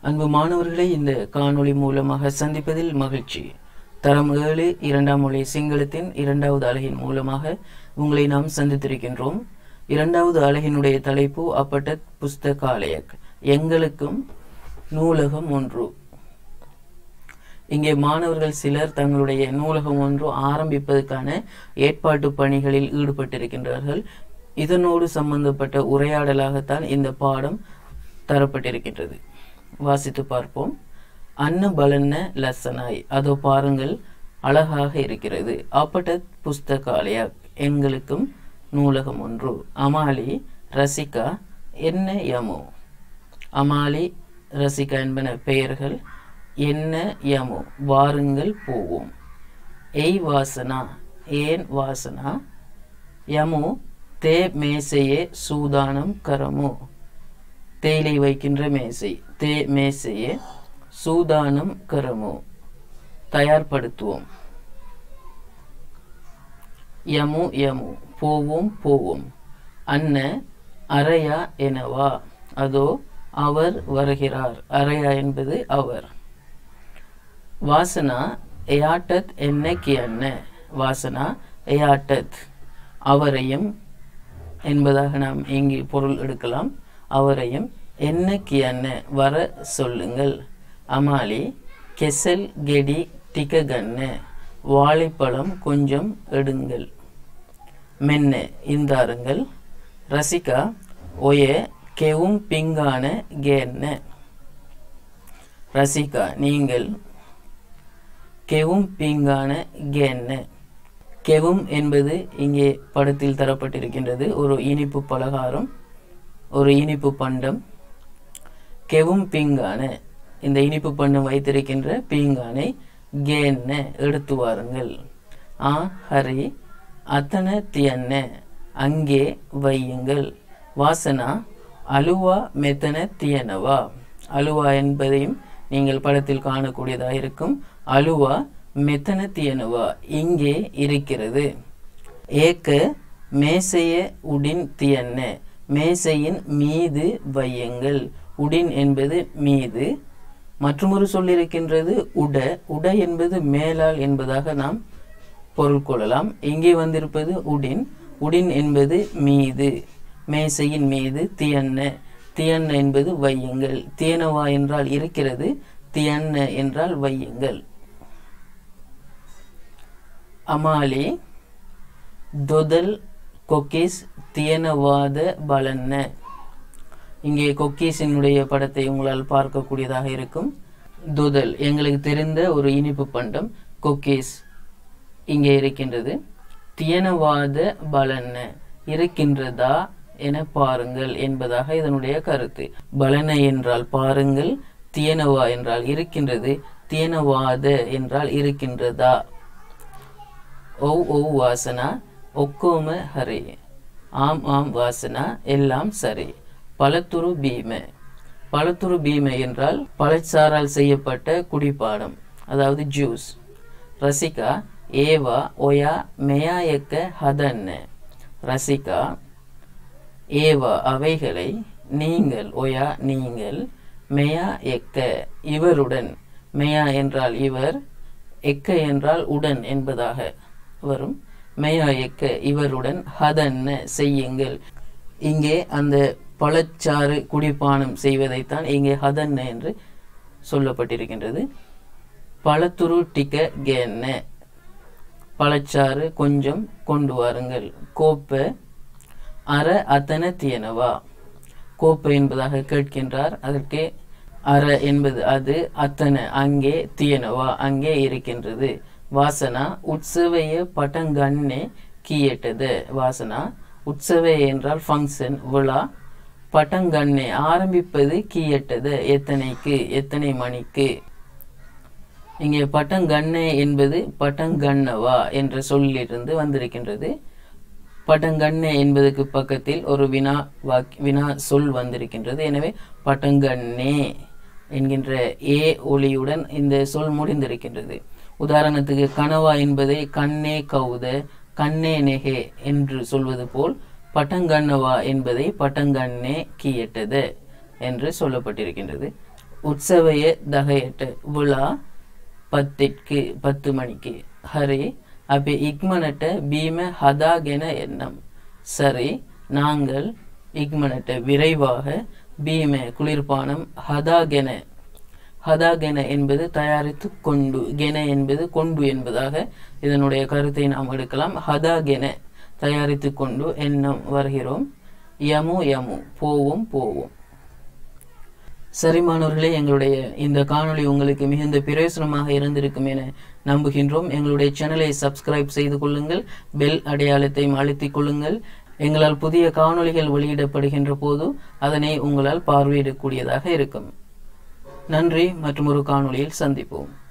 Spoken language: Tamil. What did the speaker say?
அன்பு மாணவர்களை இந்த காணொளி மூலமாக சந்திப்பதில் மகிழ்ச்சி தரம் ஏழு இரண்டாம் மொழி சிங்களத்தின் இரண்டாவது அலகின் மூலமாக உங்களை நாம் சந்தித்திருக்கின்றோம் இரண்டாவது அலகினுடைய தலைப்பு அப்பட்ட புஸ்தகாலயக் எங்களுக்கும் நூலகம் ஒன்று இங்கே மாணவர்கள் சிலர் தங்களுடைய நூலகம் ஒன்று ஆரம்பிப்பதற்கான ஏற்பாட்டு பணிகளில் ஈடுபட்டிருக்கின்றார்கள் இதனோடு சம்பந்தப்பட்ட உரையாடலாகத்தான் இந்த பாடம் தரப்பட்டிருக்கின்றது வாசித்து பார்ப்போம் அன்ன பலன்ன லசனாய் அதோ பாருங்கள் அழகாக இருக்கிறது அப்பட்ட புஸ்தகாலயா எங்களுக்கும் நூலகம் ஒன்று அமாலி ரசிகா என்ன யமு அமாலி ரசிகா என்பன பெயர்கள் என்ன யமு வாருங்கள் போவோம் எய் வாசனா ஏன் வாசனா யமு தே மேசையே சூதானம் கரமு தேயிலை வைக்கின்ற மேசை தே மேசையே சூதானம் கரமு தயார்படுத்துவோம் யமு யமு போவோம் போவோம் அன்ன அரையா எனவா அதோ அவர் வருகிறார் அரையா என்பது அவர் வாசனா எயாட்டத் என்னைக்கு அன்ன வாசனா எயாட்டத் அவரையும் என்பதாக நாம் இங்கு பொருள் எடுக்கலாம் அவரையும் என்னைக்கு அன்ன வர சொல்லுங்கள் அமாலி கெசல் கெடி டிககன்ன வாழைப்பழம் கொஞ்சம் எடுங்கள் மென்ன இந்தாருங்கள் ரசிகா ஒய கெவும் பிங்கான கேன்ன ரசிகா நீங்கள் கெவும் பிங்கான கேன்ன கெவும் என்பது இங்கே படத்தில் தரப்பட்டிருக்கின்றது ஒரு இனிப்பு பலகாரம் ஒரு இனிப்பு பண்டம் கெவும் பீங்கான இந்த இனிப்பு பண்டம் வைத்திருக்கின்ற பீங்கானை கேன்ன எடுத்து வாருங்கள் ஆ ஹரி அத்தனை தியன்ன அங்கே வையுங்கள் வாசனா அலுவா மெத்தன தியனவா அலுவா என்பதையும் நீங்கள் படத்தில் காணக்கூடியதாக இருக்கும் அலுவா மெத்தன தியனவா இங்கே இருக்கிறது ஏக்க மேசைய உடின் தியன்ன மேசையின் மீது வையுங்கள் உடின் என்பது மீது மற்றொரு சொல்லிருக்கின்றது உட உட என்பது மேலால் என்பதாக நாம் பொருள் கொள்ளலாம் இங்கே வந்திருப்பது உடின் உடின் என்பது மீது மேசையின் மீது தியன்ன தியன்ன என்பது வையுங்கள் தியனவா என்றால் இருக்கிறது தியன்ன என்றால் வையுங்கள் அமாலி தொதல் கொக்கீஸ் தியனவாத பலன்ன இங்கே கொக்கீஸினுடைய படத்தை உங்களால் பார்க்கக்கூடியதாக இருக்கும் துதல் எங்களுக்கு தெரிந்த ஒரு இனிப்பு பண்டம் கொக்கீஸ் இங்கே இருக்கின்றது தியனவாத பலன்ன இருக்கின்றதா என பாருங்கள் என்பதாக இதனுடைய கருத்து பலன என்றால் பாருங்கள் தியனவா என்றால் இருக்கின்றது தியனவாத என்றால் இருக்கின்றதா ஓ ஓ வாசனா ஒக்கோம ஹரே ஆம் ஆம் வாசனா எல்லாம் சரி பழத்துரு பீம பழத்துரு பீம என்றால் பழச்சாரால் செய்யப்பட்ட குடிப்பானம் அதாவது ஜூஸ் ரசிகா ஏவா ஒயா மெயாயக்க ஹதன்ன ரசிகா ஏவா அவைகளை நீங்கள் ஒயா நீங்கள் மெயா எக்க இவருடன் மெயா என்றால் இவர் எக்க என்றால் உடன் என்பதாக வரும் மெயா எக்க இவருடன் ஹதன்ன செய்யுங்கள் இங்கே அந்த பழச்சாறு குடிப்பானம் செய்வதைத்தான் இங்கே ஹதன்ன என்று சொல்லப்பட்டிருக்கின்றது பழத்துரு டிக்க கேன்ன பழச்சாறு கொஞ்சம் கொண்டு வாருங்கள் கோப்பை அற அத்தன தியனவா கோப்பை என்பதாக கேட்கின்றார் அதற்கு அற என்பது அது அத்தனை அங்கே தியனவா அங்கே இருக்கின்றது வாசனா உற்சவைய பட்டங்கண்ணே கீயட்டது வாசனா உற்சவை என்றால் ஃபங்க்ஷன் விழா பட்டங்கண்ணே ஆரம்பிப்பது கீயட்டது எத்தனைக்கு எத்தனை மணிக்கு இங்கே பட்டங்கண்ணே என்பது பட்டங்கண்ணவா என்ற சொல்லிலிருந்து வந்திருக்கின்றது பட்டங்கண்ணே என்பதற்கு பக்கத்தில் ஒரு வினா வாக் வினா சொல் வந்திருக்கின்றது எனவே பட்டங்கண்ணே என்கின்ற ஏ ஒளியுடன் இந்த சொல் முடிந்திருக்கின்றது உதாரணத்துக்கு கனவா என்பதை கண்ணே கவுத கண்ணே நெகே என்று சொல்வது போல் பட்டங்கண்ணவா என்பதை பட்டங்கண்ணே கீயட்டது என்று சொல்லப்பட்டிருக்கின்றது உற்சவய தகயட்ட விழா பத்திற்கு பத்து மணிக்கு ஹரி அப்பி இக்மனட்ட பீம ஹதாகென எண்ணம் சரி நாங்கள் இக்மனட்ட விரைவாக பீம குளிர்பானம் ஹதாகென ஹதாகென என்பது தயாரித்து கொண்டு கென என்பது கொண்டு என்பதாக இதனுடைய கருத்தை நாம் எடுக்கலாம் ஹதாகென தயாரித்து கொண்டு எண்ணம் வருகிறோம் யமு யமு போவோம் போவோம் சரி மாணவர்களே எங்களுடைய இந்த காணொளி உங்களுக்கு மிகுந்த பிரயோசனமாக இருந்திருக்கும் என நம்புகின்றோம் எங்களுடைய சேனலை சப்ஸ்கிரைப் செய்து கொள்ளுங்கள் பெல் அடையாளத்தை அழுத்திக் கொள்ளுங்கள் எங்களால் புதிய காணொளிகள் வெளியிடப்படுகின்ற போது அதனை உங்களால் பார்வையிடக்கூடியதாக இருக்கும் நன்றி மற்றும் ஒரு காணொளியில் சந்திப்போம்